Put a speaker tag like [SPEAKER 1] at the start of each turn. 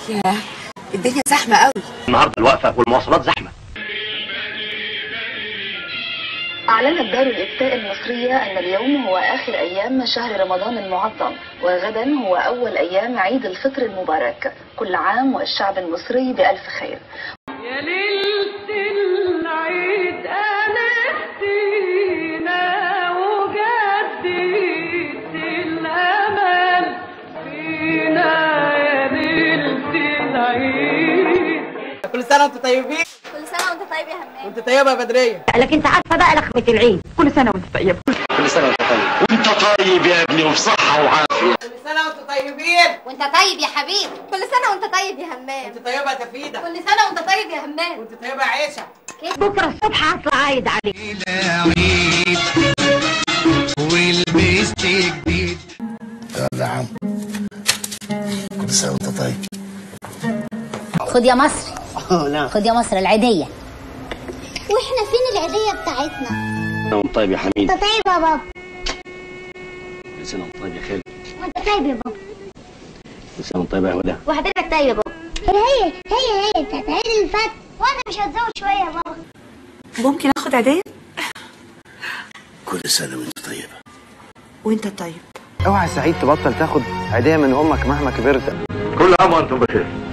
[SPEAKER 1] ياه الدنيا زحمه قوي
[SPEAKER 2] النهارده الوقفه والمواصلات زحمه
[SPEAKER 3] أعلنت دار الإفتاء المصرية أن اليوم هو آخر أيام شهر رمضان المعظم وغدا هو أول أيام عيد الفطر المبارك كل عام والشعب المصري بألف خير
[SPEAKER 4] يا ليلة العيد أنستينا وجددت الأمل فينا يا ليلة العيد
[SPEAKER 5] كل سنه وانتم طيبين
[SPEAKER 6] كل سنة وانت طيب يا همام
[SPEAKER 5] وانت طيبه يا بدريه
[SPEAKER 7] لكن انت عارفه بقى لخمه العيد كل سنه وانت طيب
[SPEAKER 2] كل سنه وانت طيب وانت طيب يا ابني وبصحه وعافيه
[SPEAKER 5] كل سنه وانتم طيبين
[SPEAKER 6] وانت طيب يا حبيبي كل سنة وانت طيب يا همام
[SPEAKER 5] انت طيبه يا تفيده
[SPEAKER 6] كل سنة وانت طيب يا همام
[SPEAKER 5] وانت طيبه يا عيشه
[SPEAKER 7] بكره الصبح هطلع عايد عليك
[SPEAKER 8] ولبست جديد يا عم كل سنه وانت طيب
[SPEAKER 6] خد يا مصر خد يا مصر العيدية
[SPEAKER 9] واحنا فين العيدية بتاعتنا
[SPEAKER 2] وانت طيب يا حميد
[SPEAKER 9] انت طيب يا بابا
[SPEAKER 2] كل سنه وانت طيب يا خالد
[SPEAKER 9] وانت طيب يا بابا
[SPEAKER 2] كل سنه وانت طيب يا هدى
[SPEAKER 9] وحضرتك طيب يا بابا هي هي هي بتاعت عيد الفطر وانا مش هتزود شوية يا بابا
[SPEAKER 1] ممكن اخد عيديه
[SPEAKER 8] كل سنه وانت طيبه
[SPEAKER 1] وانت طيب
[SPEAKER 10] اوعى سعيد تبطل تاخد عيدية من امك مهما كبرت
[SPEAKER 2] كل عام وانتم بخير